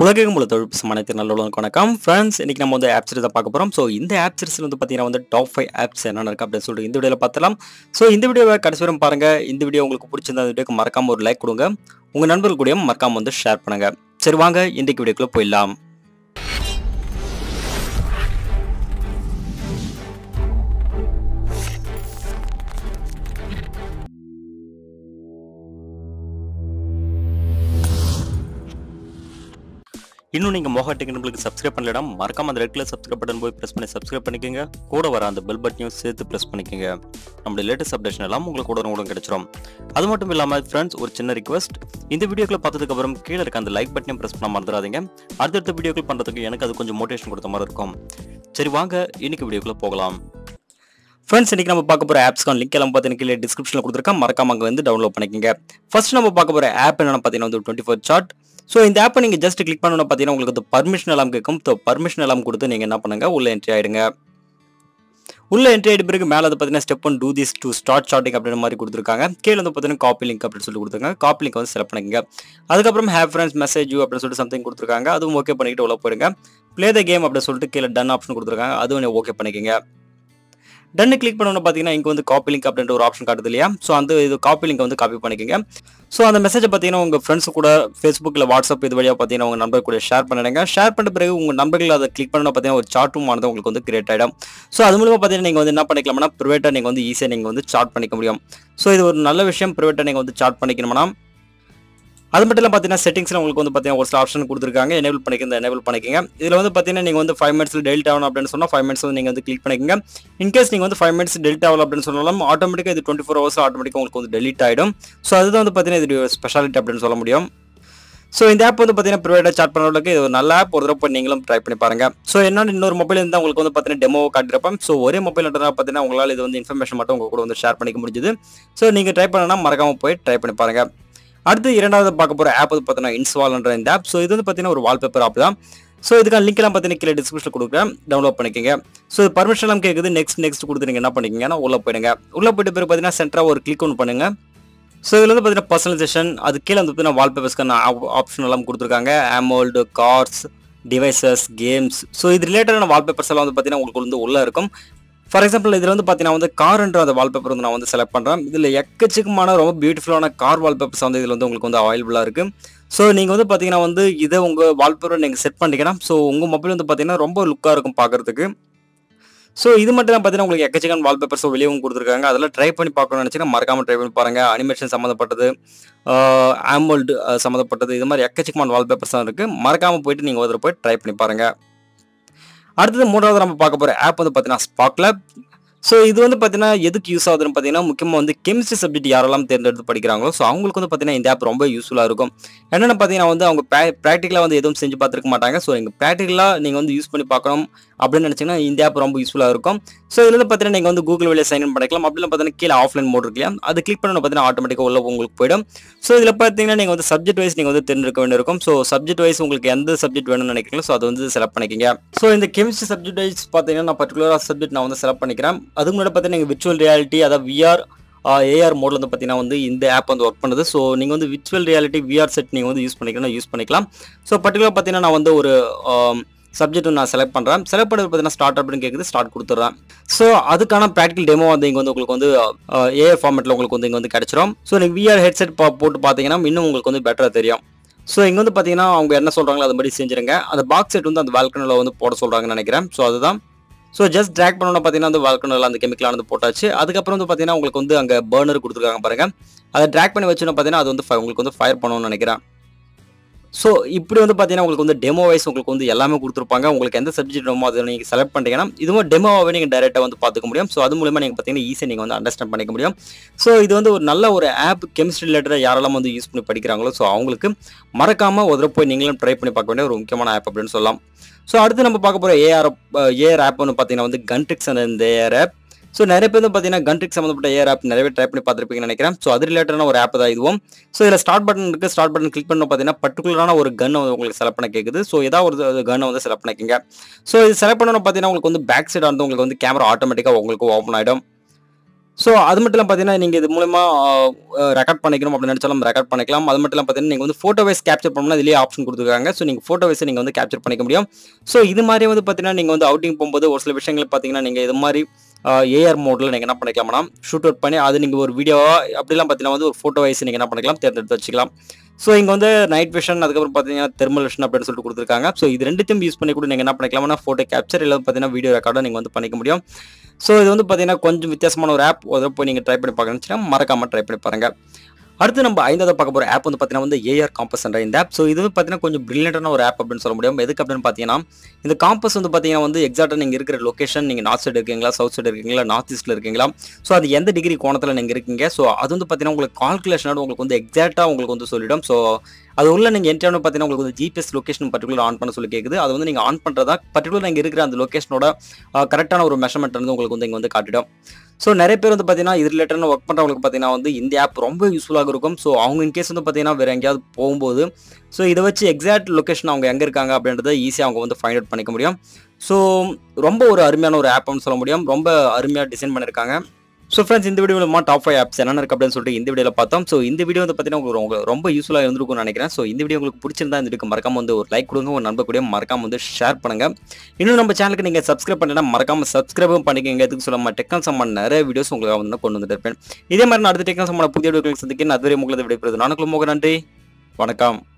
உலகெங்கும் உள்ள தொழில் சமாளித்த நல்ல வணக்கம் ஃப்ரெண்ட்ஸ் இன்னைக்கு நம்ம வந்து ஆப் சீரிஸ் தான் பார்க்க போகிறோம் ஸோ இந்த ஆப் சீரிஸ் வந்து பார்த்தீங்கன்னா வந்து டாப் ஃபைவ் ஆப்ஸ் என்னென்ன இருக்கு அப்படின்னு சொல்லிட்டு இந்த வீடியோவில் பார்த்தலாம் ஸோ இந்த வீடியோவை கடைசி வரையும் பாருங்க இந்த வீடியோ உங்களுக்கு பிடிச்சிருந்தா இந்த வீடியோக்கு மறக்காம ஒரு லைக் கொடுங்க உங்க நண்பர்கள் கூடயும் மறக்காம வந்து ஷேர் பண்ணுங்க சரி வாங்க இன்றைக்கு வீடியோக்குள்ள போயிடலாம் இன்னும் நீங்கள் மோகா டெக்னிக்கலுக்கு சப்ஸ்கிரைப் பண்ணலனா மறக்காம அந்த ரெட் கலர் சப்ஸ்கிரைப் பட்டன் போய் ப்ரெஸ் பண்ணி சப்ஸ்கிரைப் பண்ணிக்கோங்க கூட வர அந்த பெல் பட்டனையும் சேர்த்து ப்ரெஸ் பண்ணிக்கோங்க நம்மளுடைய லேட்டஸ்ட் அப்டேஷன் எல்லாம் உங்களுக்கு உடனே உடனே கிடைச்சிரும் அது மட்டும் இல்லாமல் ஃப்ரெண்ட்ஸ் ஒரு சின்ன ரிக்வஸ்ட் இந்த வீடியோக்களை பார்த்ததுக்கு அப்புறம் கீழே இருக்க அந்த லைக் பட்டனையும் ப்ரெஸ் பண்ண மறந்துடாதீங்க அடுத்தடுத்த வீடியோக்கள் பண்ணுறதுக்கு எனக்கு அது கொஞ்சம் மோட்டிவேஷன் கொடுத்த மாதிரி இருக்கும் சரி வாங்க இன்னைக்கு வீடியோக்குள்ள போகலாம் ஃப்ரெண்ட்ஸ் இன்னைக்கு நம்ம பார்க்க போகிற ஆப்ஸ்க்கான லிங்க் எல்லாம் பார்த்தீங்கன்னா கீழே டிஸ்கிரிப்ஷனில் கொடுத்துருக்கேன் மறக்காம அங்கே வந்து டவுன்லோட் பண்ணிக்கோங்க ஃபர்ஸ்ட் நம்ம பார்க்க போகிற ஆப் என்னென்னு பார்த்தீங்கன்னா வந்து டுவெண்ட்டி ஃபோர் சார்ட் ஸோ இந்த ஆப்பை நீங்கள் ஜஸ்ட் கிளிக் பண்ணணும் பார்த்தீங்கன்னா உங்களுக்கு வந்து பர்மிஷன் எல்லாம் கேட்கும் ஸோ பர்மிஷன் எல்லாம் கொடுத்து நீங்கள் என்ன பண்ணுங்க உள்ள என்ட்ரி ஆயிடுங்க உள்ள என்ட்ரி ஆயிட்ட பிறகு மேலே வந்து பார்த்தீங்கன்னா step one two this to start shorting அப்படின்ற மாதிரி கொடுத்துருக்காங்க கீழே வந்து பார்த்தீங்கன்னா காப்பி லிங்க் அப்படின்னு சொல்லி கொடுத்துருக்காங்க காப்பி லிங்க் வந்து செலக்ட் பண்ணிக்கங்க அதுக்கப்புறம் ஹேவ் ஃப்ரெண்ட்ஸ் மெசேஜ் யூ அப்படின்னு சொல்லிட்டு சம்திங் கொடுத்துருக்காங்க அதுவும் ஓகே பண்ணிக்கிட்டு உள்ள போயிடுங்க ப்ளே த கேம் அப்படின்னு சொல்லிட்டு கீழே டன் ஆப்ஷன் கொடுத்துருக்காங்க அதுவும் ஓகே பண்ணிக்கங்க டன்னு கிளிக் பண்ணணும் பார்த்தீங்கன்னா இங்கே வந்து காப்பி லிங்க் அப்படின்ற ஒரு ஆப்ஷன் காட்டுது இல்லையா ஸோ அந்த இது காப்பி லிங்க் வந்து காப்பி பண்ணிக்கோங்க ஸோ அந்த மெசேஜை பார்த்தீங்கன்னா உங்கள் ஃப்ரெண்ட்ஸ் கூட ஃபேஸ்புக்கில் வாட்ஸ்அப் இது வழியாக பார்த்தீங்கன்னா உங்கள் நண்பர் கூட ஷேர் பண்ணிடுங்க ஷேர் பண்ண பிறகு உங்கள் நண்பர்கள் அதை கிளிக் பண்ணணும் பார்த்தீங்கன்னா ஒரு சாட் ரூம் ஆனது உங்களுக்கு வந்து கிரியேட் ஆகிடும் ஸோ அது மூலமாக பார்த்தீங்கன்னா நீங்கள் வந்து என்ன பண்ணிக்கலாம்னா ப்ரைவேட்டாக நீங்கள் வந்து ஈஸியாக நீங்கள் வந்து சாட் பண்ணிக்க முடியும் ஸோ இது ஒரு நல்ல விஷயம் ப்ரைவேட்டாக நீங்கள் வந்து சாட் பண்ணிக்கணும்னா அது மட்டும் இல்லாமல் பார்த்தீங்கன்னா செட்டிங்ஸில் உங்களுக்கு வந்து பார்த்தீங்கன்னா ஒரு சில ஆப்ஷன் கொடுத்துருக்காங்க எனேபிள் பண்ணிக்க எனேபிள் பண்ணிக்கங்க இதில் வந்து பார்த்தீங்கன்னா நீங்கள் வந்து ஃபைவ் மினிட்ஸில் டெல்ட் ஆகணும் அப்படின்னு சொன்னால் ஃபைவ் மினிட்ஸ் வந்து நீங்கள் வந்து கிளிக் பண்ணிக்கங்க இன்கேஸ் நீங்கள் வந்து ஃபைவ் மினிட்ஸ் டெல்ட் ஆகலாம் அப்படின்னு சொன்னாலும் ஆட்டோமேட்டிக்காக இது டுவெண்ட்டி ஃபோர் ஹவர்ஸ் ஆட்டோமேட்டிக்காக உங்களுக்கு வந்து டெலிட் ஆகிடும் ஸோ அதுதான் வந்து பார்த்தீங்கன்னா இது ஸ்பெஷாலிட்டி அப்படின்னு சொல்ல முடியும் ஸோ இந்த ஆப் வந்து பார்த்தீங்கன்னா ப்ரைவேட்டாக சாட் பண்ணுறதுக்கு இது ஒரு நல்ல ஆப் ஒரு தடவை நீங்களும் ட்ரை பண்ணி பாருங்க ஸோ என்னோட இன்னொரு மொபைல் இருந்தால் உங்களுக்கு வந்து பார்த்தீங்கன்னா டெமோ காட்டிருப்பேன் ஸோ ஒரே மொபைல் பார்த்தீங்கன்னா உங்களால் இது வந்து இன்ஃபர்மேஷன் மட்டும் உங்க கூட வந்து ஷேர் பண்ணிக்க முடிஞ்சுது ஸோ நீங்கள் ட்ரை பண்ணனா மறக்காம போய் ட்ரை பண்ணி பாருங்க அடுத்து இரண்டாவது பார்க்க போகிற ஆப் வந்து பார்த்தீங்கன்னா இன்ஸ்டால்ன்ற இந்த ஆப் ஸோ இது வந்து பார்த்தீங்கன்னா ஒரு வால்பேப்பர் ஆப் தான் ஸோ இதுக்கான லிங்க் எல்லாம் பார்த்தீங்கன்னா கீழே டிஸ்கிரிப்ஷனில் கொடுக்குறேன் டவுன்லோட் பண்ணிக்கோங்க ஸோ பர்மிஷன் எல்லாம் கேட்குது நெக்ஸ்ட் நெக்ஸ்ட் கொடுத்து நீங்கள் என்ன பண்ணிக்கங்கன்னா உள்ளே போயிடுங்க உள்ளே போயிட்டு பிறகு பார்த்தீங்கன்னா சென்டராக ஒரு கிளிக் ஒன்று பண்ணுங்க ஸோ இதில் வந்து பார்த்தீங்கன்னா பர்சனலைசேஷன் அது கீழே வந்து பார்த்தீங்கன்னா வால்பேப்பர்ஸ்க்கான ஆப்ஷன் எல்லாம் கொடுத்துருக்காங்க AMOLED cars devices games so இது ரிலேட்டடான வால்பேப்பர்ஸ் எல்லாம் வந்து பார்த்தீங்கன்னா உங்களுக்கு வந்து உள்ளே இருக்கும் ஃபார் எக்ஸாம்பிள் இதில் வந்து பார்த்தீங்கன்னா வந்து கார்ன்ற அந்த வால்பேப்பர் வந்து நான் வந்து செலக்ட் பண்ணுறேன் இதில் எக்கச்சக்கமான ரொம்ப பியூட்டிஃபுல்லான கார் வால்பேப்பர்ஸ் வந்து இதில் வந்து உங்களுக்கு வந்து அவைலபிளாக இருக்குது ஸோ நீங்கள் வந்து பார்த்தீங்கன்னா வந்து இதை உங்கள் வால்பேப்பர் நீங்கள் செட் பண்ணிக்கலாம் ஸோ உங்கள் மொபைல் வந்து பார்த்தீங்கன்னா ரொம்ப லுக்காக இருக்கும் பார்க்குறதுக்கு ஸோ இது மட்டும் தான் பார்த்தீங்கன்னா உங்களுக்கு எக்கச்சக்கான வால்பேப்பர்ஸ் வெளியவும் கொடுத்துருக்காங்க அதெல்லாம் ட்ரை பண்ணி பார்க்கணும்னு நினச்சிங்கன்னா மறக்காமல் ட்ரை பண்ணி பாருங்கள் அனிமேஷன் சம்மந்தப்பட்டது ஆமோல்டு சம்மந்தப்பட்டது இது மாதிரி எக்கச்சக்கமான வால்பேப்பர்ஸ் தான் இருக்குது மறக்காமல் போயிட்டு நீங்கள் ஒரு போய் ட்ரை பண்ணி பாருங்கள் அடுத்தது மூன்றாவது நம்ம பார்க்க போகிற ஆப் வந்து பார்த்தீங்கன்னா ஸ்பாக்லப் ஸோ இது வந்து பார்த்தீங்கன்னா எதுக்கு யூஸ் ஆகுதுன்னு பார்த்தீங்கன்னா முக்கியமாக வந்து கெமிஸ்ட்ரி சப்ஜெக்ட் யாரெல்லாம் தேர்ந்தெடுத்து படிக்கிறாங்களோ ஸோ அவங்களுக்கு வந்து பார்த்தீங்கன்னா இந்த ஆப் ரொம்ப யூஸ்ஃபுல்லாக இருக்கும் என்னென்னு பார்த்தீங்கன்னா வந்து அவங்க ப்ராக்டிக்கலாக வந்து எதுவும் செஞ்சு பார்த்துருக்க மாட்டாங்க ஸோ நீங்கள் ப்ராக்டிக்கலாக நீங்கள் வந்து யூஸ் பண்ணி பார்க்கணும் அப்படின்னு நினச்சிங்கன்னா இந்த ஆப் ரொம்ப யூஸ்ஃபுல்லாக இருக்கும் ஸோ இதில் வந்து பார்த்தீங்கன்னா நீங்கள் வந்து கூகுள் வழியாக சைன் இன் பண்ணிக்கலாம் அப்படிலாம் பார்த்தீங்கன்னா கீழே ஆஃப்லைன் மோட் இருக்கு இல்லையா அது கிளிக் பண்ணணும் பார்த்தீங்கன்னா ஆட்டோமேட்டிக்காக உள்ள உங்களுக்கு போயிடும் ஸோ இதில் பார்த்தீங்கன்னா நீங்கள் வந்து சப்ஜெக்ட் வைஸ் நீங்கள் வந்து தெரிஞ்சிருக்க வேண்டியிருக்கும் ஸோ சப்ஜெக்ட் வைஸ் உங்களுக்கு எந்த சப்ஜெக்ட் வேணும்னு நினைக்கிறீங்களோ ஸோ அதை வந்து செலக்ட் பண்ணிக்கிங்க ஸோ இந்த கெமிஸ்ட்ரி சப்ஜெக்ட் வைஸ் பார்த்தீங்கன்னா நான் பர்டிகுலராக சப்ஜெக்ட் நான் வந்து செலக்ட் பண்ணிக்கிறேன் அதுக்கு முன்னாடி பார்த்தீங்கன்னா நீங்கள் விர்ச்சுவல் ரியாலிட்டி அதாவது விஆர் ஏஆர் மோடில் வந்து பார்த்தீங்கன்னா வந்து இந்த ஆப் வந்து ஒர்க் பண்ணுது ஸோ நீங்கள் வந்து விர்ச்சுவல் ரியாலிட்டி விஆர் செட் நீங்கள் வந்து யூஸ் பண்ணிக்கலாம் யூஸ் பண்ணிக்கலாம் ஸோ பர்டிகுலர் பார்த்தீங்கன்னா நான் வந்து ஒரு சப்ஜெக்ட் நான் செலக்ட் பண்ணுறேன் செலக்ட் பண்ணது பார்த்தீங்கன்னா ஸ்டார்ட் அப்படின்னு கேட்குது ஸ்டார்ட் கொடுத்துட்றேன் ஸோ அதுக்கான ப்ராக்டிகல் டெமோ வந்து இங்கே வந்து உங்களுக்கு வந்து ஏஆர் ஃபார்மெட்டில் உங்களுக்கு வந்து இங்கே வந்து கிடச்சிரும் ஸோ நீங்கள் விஆர் ஹெட்செட் போட்டு பார்த்தீங்கன்னா இன்னும் உங்களுக்கு வந்து பெட்டராக தெரியும் ஸோ இங்கே வந்து பார்த்தீங்கன்னா அவங்க என்ன சொல்கிறாங்களோ அது மாதிரி செஞ்சுருங்க அந்த பாக்ஸ் செட் வந்து அந்த பால்கனில் வந்து போட சொல்கிறாங்கன்னு நினைக்கிறேன் ஸோ அதுதான் ஸோ ஜஸ்ட் ட்ராக் பண்ணணும் பார்த்தீங்கன்னா அந்த வால்கனில் அந்த கெமிக்கலானது போட்டாச்சு அதுக்கப்புறம் வந்து பார்த்தீங்கன்னா உங்களுக்கு வந்து அங்கே பர்னர் கொடுத்துருக்காங்க பாருங்க அதை ட்ராக் பண்ணி வச்சுன்னு பார்த்தீங்கன்னா அது வந்து உங்களுக்கு வந்து ஃபயர் பண்ணணும்னு நினைக்கிறேன் ஸோ இப்படி வந்து பார்த்தீங்கன்னா உங்களுக்கு வந்து டெமோ வைஸ் உங்களுக்கு வந்து எல்லாமே கொடுத்துருப்பாங்க உங்களுக்கு எந்த சப்ஜெக்ட் வேணுமோ அதை நீங்கள் செலக்ட் பண்ணிட்டீங்கன்னா இதுவும் டெமோவாகவே நீங்கள் டேரெக்டாக வந்து பார்த்துக்க முடியும் ஸோ அது மூலமாக நீங்கள் பார்த்தீங்கன்னா ஈஸியாக நீங்கள் வந்து அண்டர்ஸ்டாண்ட் பண்ணிக்க முடியும் ஸோ இது வந்து ஒரு நல்ல ஒரு ஆப் கெமிஸ்ட்ரி ரிலேட்டடாக யாரெல்லாம் வந்து யூஸ் பண்ணி படிக்கிறாங்களோ ஸோ அவங்களுக்கு மறக்காமல் ஒரு தடவை போய் நீங்களும் ட்ரை பண்ணி பார்க்க வேண்டிய ஒரு முக்கியமான ஆப் அப்படின்னு சொல்லலாம் ஸோ அடுத்து நம்ம பார்க்க போகிற ஏஆர் ஏஆர் ஆப் வந்து பார்த்தீங்கன்னா வந்து கன்ட்ரிக்ஸ் அந்த இந்த ஏஆர் ஆப் ஸோ நிறைய பேர் வந்து பார்த்தீங்கன்னா கன்ட்ரிக் சம்மந்தப்பட்ட ஏர் ஆப் நிறைய பேர் ட்ரை பண்ணி பார்த்துருப்பீங்கன்னு நினைக்கிறேன் ஸோ அது ரிலேட்டடான ஒரு ஆப் தான் இதுவும் ஸோ இதில் ஸ்டார்ட் பட்டன் இருக்குது ஸ்டார்ட் பட்டன் கிளிக் பண்ண பார்த்தீங்கன்னா பர்டிகுலரான ஒரு கன் உங்களுக்கு செலக்ட் பண்ண கேட்குது ஸோ ஏதாவது ஒரு கன்னை வந்து செலக்ட் பண்ணிக்கங்க ஸோ இது செலக்ட் பண்ணணும் பார்த்தீங்கன்னா உங்களுக்கு வந்து பேக் சைடு வந்து உங்களுக்கு வந்து கேமரா ஆட்டோமேட்டிக்காக உங்களுக்கு ஓப்பன் ஆகிடும் ஸோ அது மட்டும் இல்லாமல் பார்த்தீங்கன்னா நீங்கள் இது மூலமா ரெக்கார்ட் பண்ணிக்கணும் அப்படின்னு நினச்சாலும் ரெக்கார்ட் பண்ணிக்கலாம் அது மட்டும் இல்லாமல் பார்த்தீங்கன்னா நீங்கள் வந்து ஃபோட்டோ வைஸ் கேப்சர் பண்ணணும் இதுலேயே ஆப்ஷன் கொடுத்துருக்காங்க ஸோ நீங்கள் ஃபோட்டோ வைஸ் நீங்கள் வந்து கேப்சர் பண்ணிக்க முடியும் ஸோ இது மாதிரி வந்து பார்த்தீங்கன்னா நீங்கள் வந்து அவுட்டிங் போகும்போது ஒரு சில விஷயங்கள் பார்த்தீங்கன்னா நீங்கள் இது மாதிரி ஏஆர் மோடில் நீங்கள் என்ன பண்ணிக்கலாம்னா ஷூட் அவுட் பண்ணி அது நீங்கள் ஒரு வீடியோவா அப்படிலாம் பார்த்தீங்கன்னா வந்து ஒரு ஃபோட்டோ வைஸ் நீங்கள் என்ன பண்ணிக்கலாம் தேர்ந்தெடுத்து வச்சுக்கலாம் ஸோ இங்கே வந்து நைட் விஷன் அதுக்கப்புறம் பார்த்தீங்கன்னா தெர்மல் விஷன் அப்படின்னு சொல்லிட்டு கொடுத்துருக்காங்க ஸோ இது ரெண்டுத்தையும் யூஸ் பண்ணி கூட நீங்கள் என்ன பண்ணிக்கலாம்னா ஃபோட்டோ கேப்சர் இல்லை பார்த்தீங்கன்னா வீடியோ ரெக்கார்டும் நீங்கள் வந்து பண்ணிக்க முடியும் ஸோ இது வந்து பார்த்தீங்கன்னா கொஞ்சம் வித்தியாசமான ஒரு ஆப் ஒரு போய் நீங்கள் ட்ரை பண்ணி பார்க்கணுச்சுன்னா மறக்காமல் ட்ரை பண்ணி பாருங்கள் அடுத்து நம்ம ஐந்தாவது பார்க்க போகிற ஆப் வந்து பார்த்தீங்கன்னா வந்து ஏஆர் காம்பஸ் என்ற இந்த ஆப் ஸோ இது வந்து பார்த்தீங்கன்னா கொஞ்சம் பிரில்லியண்டான ஒரு ஆப் அப்படின்னு சொல்ல முடியும் எதுக்கு அப்படின்னு பார்த்தீங்கன்னா இந்த காம்பஸ் வந்து பார்த்தீங்கன்னா வந்து எக்ஸாக்டாக நீங்கள் இருக்கிற லொக்கேஷன் நீங்கள் நார்த் சைடு இருக்கீங்களா சவுத் சைடு இருக்கீங்களா நார்த் ஈஸ்ட்டில் இருக்கீங்களா ஸோ அது எந்த டிகிரி கோணத்தில் நீங்கள் இருக்கீங்க ஸோ அது வந்து பார்த்தீங்கன்னா உங்களுக்கு கால்குலேஷனோட உங்களுக்கு வந்து எக்ஸாக்டாக உங்களுக்கு வந்து சொல்லிடும் ஸோ அது உள்ள நீங்கள் என்ட்ரி பார்த்தீங்கன்னா உங்களுக்கு வந்து ஜிபிஎஸ் லொக்கேஷன் பர்டிகுலர் ஆன் பண்ண சொல்லி கேட்குது அது வந்து நீங்கள் ஆன் பண்ணுறதா பர்டிகுலர் நீங்கள் இருக்கிற அந்த லொக்கேஷனோட கரெக்டான ஒரு மெஷர்மெண்ட் வந்து உங்களுக்கு வந்து இங்கே வந்து காட்டிடும் ஸோ நிறைய பேர் வந்து பார்த்தீங்கன்னா இது ரிலேட்டடான ஒர்க் பண்ணுறவங்களுக்கு பார்த்தீங்கன்னா வந்து இந்த ஆப் ரொம்ப யூஸ்ஃபுல்லாக இருக்கும் ஸோ அவங்க இன்கேஸ் வந்து பார்த்தீங்கன்னா வேறு எங்கேயாவது போகும்போது ஸோ இதை வச்சு எக்ஸாக்ட் லொக்கேஷன் அவங்க எங்கே இருக்காங்க அப்படின்றத ஈஸியாக அவங்க வந்து ஃபைண்ட் அவுட் பண்ணிக்க முடியும் ஸோ ரொம்ப ஒரு அருமையான ஒரு ஆப்னு சொல்ல முடியும் ரொம்ப அருமையாக டிசைன் பண்ணியிருக்காங்க ஸோ ஃப்ரெண்ட்ஸ் இந்த வீடியோவில் டாப் ஃபைவ் ஆப்ஸ் என்னென்ன இருக்குது அப்படின்னு சொல்லிட்டு இந்த வீடியோவில் பார்த்தோம் ஸோ இந்த வீடியோ வந்து பார்த்தீங்கன்னா உங்களுக்கு ரொம்ப- ரொம்ப யூஸ்ஃபுல்லாக இருந்திருக்கும்னு நினைக்கிறேன் ஸோ இந்த வீடியோ உங்களுக்கு பிடிச்சிருந்தா இந்த வீடியோக்கு மறக்காம வந்து ஒரு லைக் கொடுங்க ஒரு நண்பர் கூட மறக்காம வந்து ஷேர் பண்ணுங்க இன்னும் நம்ம சேனலுக்கு நீங்கள் சப்ஸ்கிரைப் பண்ணலாம் மறக்காம சப்ஸ்கிரைபும் பண்ணிக்கங்க எதுக்கு சொல்லாம டெக்னாலஜி சம்பந்த நிறைய வீடியோஸ் உங்களுக்கு வந்து கொண்டு வந்துட்டு இருப்பேன் இதே மாதிரி நான் அடுத்த டெக்னாலஜி சம்பந்த புதிய வீடியோக்கள் சந்திக்கிறேன் அதுவரை உங்களுக்கு விடைபெறுது நானுக்குள்ள மோக நன்றி வணக்கம்